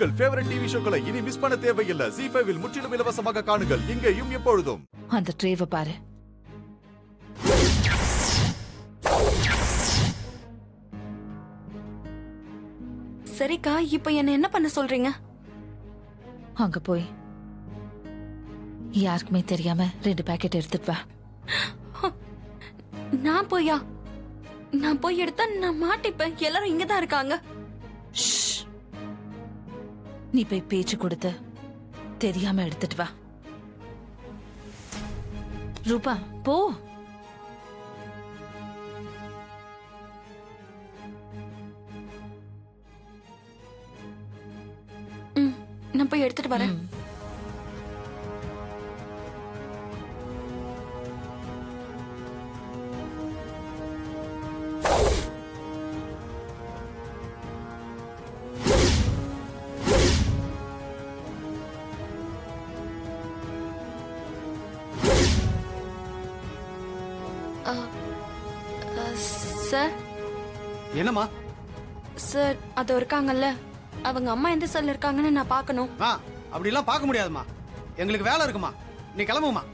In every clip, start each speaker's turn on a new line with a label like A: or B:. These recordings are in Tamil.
A: உங்கள் ஃபேவரட் டிவி ஷோக்களை இனி மிஸ் பண்ண தேவையில்லை ஜி ஃபைவில் முற்றிலும் இலவசமாக காணுங்கள் இங்கேயும் எப்பொழுதும்
B: அந்த ட்ரேவை பாரு
C: சரிக்கா இப்ப என்ன என்ன பண்ண சொல்றீங்க
B: அங்க போய் யாருக்குமே தெரியாம ரெண்டு பாக்கெட் எடுத்துட்டு வா
C: நான் போயா நான் போய் எடுத்தா நான் மாட்டிப்பேன் எல்லாரும் இங்கதான் இருக்காங்க
B: ஷ். நீ போய் பேச்சு கொடுத்து தெரியாம எடுத்துட்டு வா ரூபா போ
C: ம், நான் போய் எடுத்துட்டு வரேன்
B: ம்.
C: அ, சார்
D: என்னம்மா
C: சார் அது இருக்காங்கல்ல அவங்க அம்மா எந்த செல்ல இருக்காங்கன்னு நான் பார்க்கணும்
D: ஆ அப்படிலாம் பார்க்க முடியாதும்மா எங்களுக்கு வேலை இருக்குமா நீ கிளம்புமா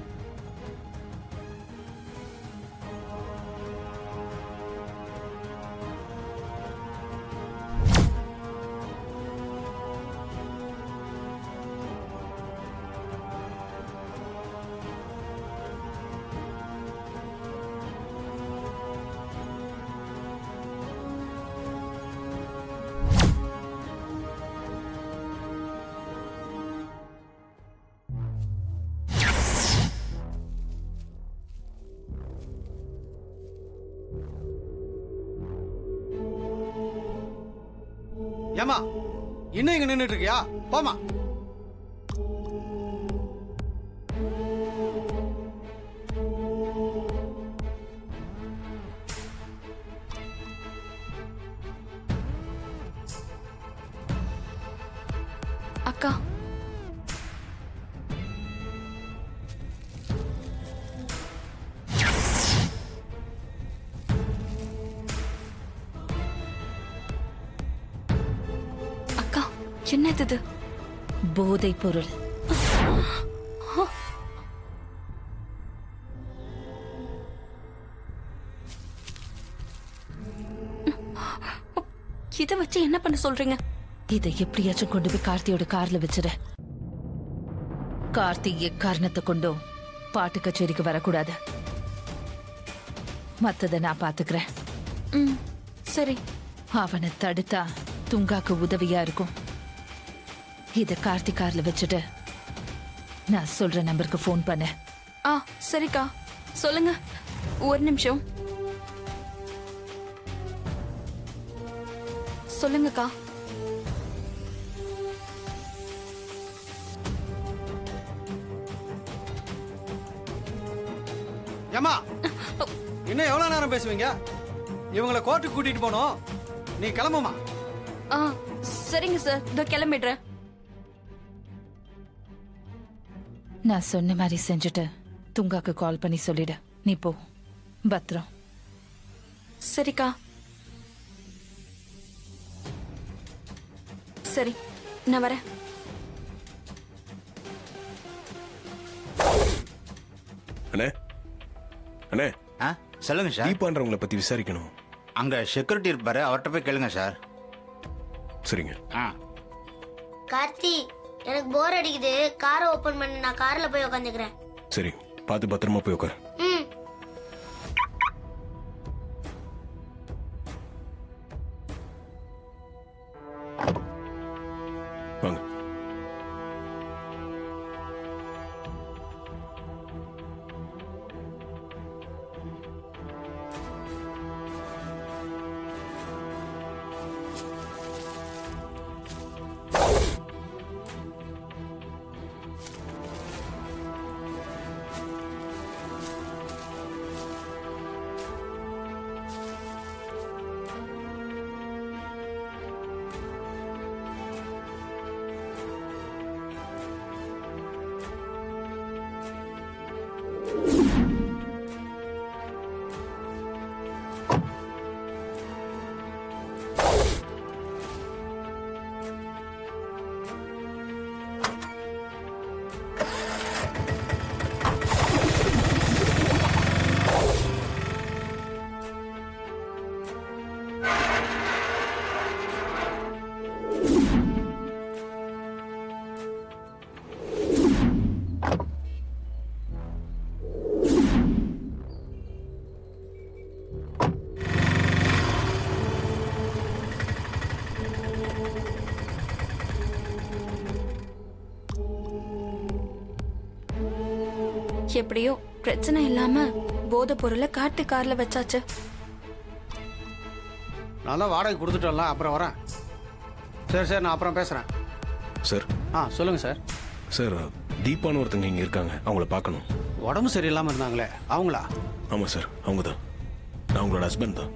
D: ஏமா இன்னும் இங்க நின்னுட்டு இருக்கியா போமா
C: அக்கா அக்கா என்ன இது
B: போதை பொருள்
C: இதை வச்சு என்ன பண்ண சொல்றீங்க
B: இதை எப்படியாச்சும் கொண்டு போய் கார்த்தியோட கார்ல வச்சிரு கார்த்தி எக்காரணத்தை கொண்டும் பாட்டு கச்சேரிக்கு வரக்கூடாது மத்தத நான் பாத்துக்கிறேன்
C: ம் சரி
B: அவனை தடுத்தா துங்காக்கு உதவியா இருக்கும் இத கார்த்தி கார்ல வச்சுட்டு நான் சொல்ற நம்பருக்கு ஃபோன் பண்ணு
C: ஆ சரிக்கா சொல்லுங்க ஒரு நிமிஷம் சொல்லுங்கக்கா
D: ஏமா இன்னும் எவ்வளவு நேரம் பேசுவீங்க இவங்கள கோர்ட்டுக்கு கூட்டிட்டு போனோம் நீ கிளம்புமா
C: ஆ சரிங்க சார் இதோ கிளம்பிடுறேன்
B: நான் சொன்ன மாதிரி செஞ்சுட்டு துங்காக்கு கால் பண்ணி சொல்லிடு நீ போ பத்திரம்
C: சரிக்கா சரி நான் வரேன்
E: அண்ணே அண்ணே
F: ஆ சொல்லுங்க சார்
E: தீபான்றவங்கள பத்தி விசாரிக்கணும்
F: அங்க செக்யூரிட்டி இருப்பாரு அவர்கிட்ட போய் கேளுங்க சார்
E: சரிங்க
F: ஆ
G: கார்த்தி எனக்கு போர் அடிக்குது காரை ஓபன் பண்ணு நான் கார்ல போய் உட்காந்துக்கிறேன்
E: சரி பார்த்து பத்திரமா போய் உட்கார்
G: ம்
E: வாங்க
C: எப்படியோ பிரச்சனை இல்லாம போதை பொருளை காட்டு கார்ல வச்சாச்சு
D: நான் தான் வாடகை கொடுத்துட்டோம்ல அப்புறம் வரேன் சரி சரி நான் அப்புறம் பேசுகிறேன்
E: சார்
D: ஆ சொல்லுங்கள் சார்
E: சார் தீபான்னு ஒருத்தங்க இங்கே இருக்காங்க அவங்கள பார்க்கணும்
D: உடம்பு சரியில்லாமல் இருந்தாங்களே அவங்களா
E: ஆமாம் சார் அவங்க தான் நான் உங்களோட ஹஸ்பண்ட் தான்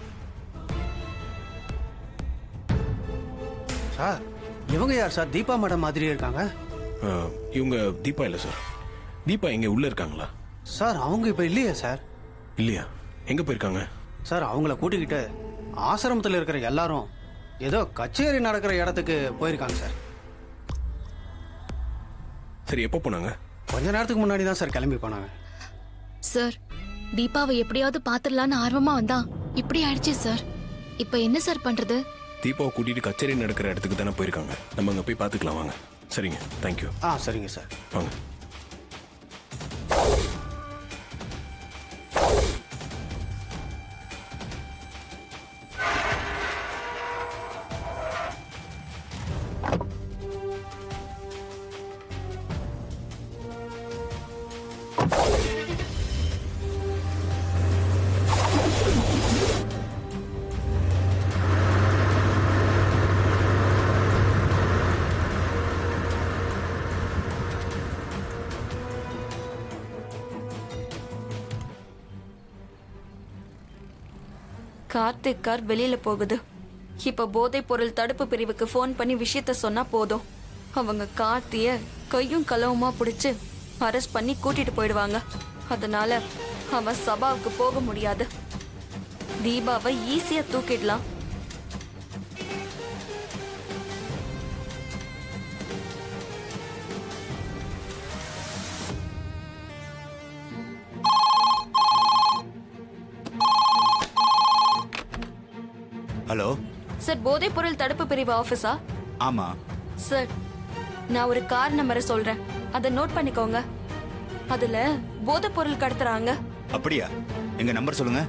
D: சார் இவங்க யார் சார் தீபா மேடம் மாதிரியே இருக்காங்க
E: ஆ, இவங்க தீபா இல்லை சார் தீபா இங்கே உள்ளே இருக்காங்களா
D: சார் அவங்க இப்போ இல்லையே சார்
E: இல்லையா எங்கே போயிருக்காங்க
D: சார் அவங்கள கூட்டிக்கிட்டு ஆசிரமத்தில் இருக்கிற எல்லாரும் ஏதோ கச்சேரி நடக்கிற இடத்துக்கு போயிருக்காங்க சார்
E: சரி எப்போ போனாங்க
D: கொஞ்ச நேரத்துக்கு முன்னாடி தான் சார் கிளம்பி போனாங்க
H: சார் தீபாவை எப்படியாவது பாத்துடலான்னு ஆர்வமா வந்தா இப்படி ஆயிடுச்சு சார் இப்ப என்ன சார் பண்றது
E: தீபாவை கூட்டிட்டு கச்சேரி நடக்கிற இடத்துக்கு தானே போயிருக்காங்க நம்ம அங்கே போய் பார்த்துக்கலாம் வாங்க சரிங்க தேங்க்யூ
D: ஆ சரிங்க சார்
E: வாங்க
C: கார்த்திக் கார் வெளியில போகுது இப்ப போதைப் பொருள் தடுப்பு பிரிவுக்கு ஃபோன் பண்ணி விஷயத்த சொன்னா போதும் அவங்க கார்த்திய கையும் களவுமா பிடிச்சு அரெஸ்ட் பண்ணி கூட்டிட்டு போயிடுவாங்க அதனால அவன் சபாவுக்கு போக முடியாது தீபாவை ஈஸியா தூக்கிடலாம்
F: ஹலோ
C: சார் போதைப் பொருள் தடுப்பு பிரிவு ஆபீஸா
F: ஆமா
C: சார் நான் ஒரு கார் நம்பரை சொல்றேன் அதை நோட் பண்ணிக்கோங்க அதுல போதைப் பொருள் கடத்துறாங்க
F: அப்படியா எங்க நம்பர் சொல்லுங்க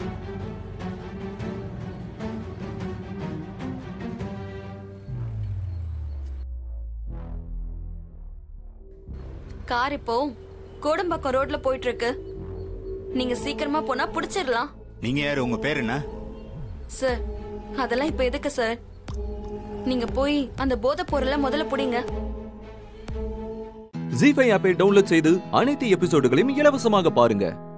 C: கார் இப்போ கோடம்பாக்கம் ரோட்ல போயிட்டு இருக்கு நீங்க சீக்கிரமா போனா புடிச்சிடலாம்
F: நீங்க யாரு உங்க பேர் என்ன
C: சார் அதெல்லாம் இப்ப எதுக்கு சார் நீங்க போய் அந்த போதைப் பொருளை முதல்ல புடிங்க
I: ஜி ஃபைவ் ஆப்பை டவுன்லோட் செய்து அனைத்து எபிசோடுகளையும் இலவசமாக பாருங்க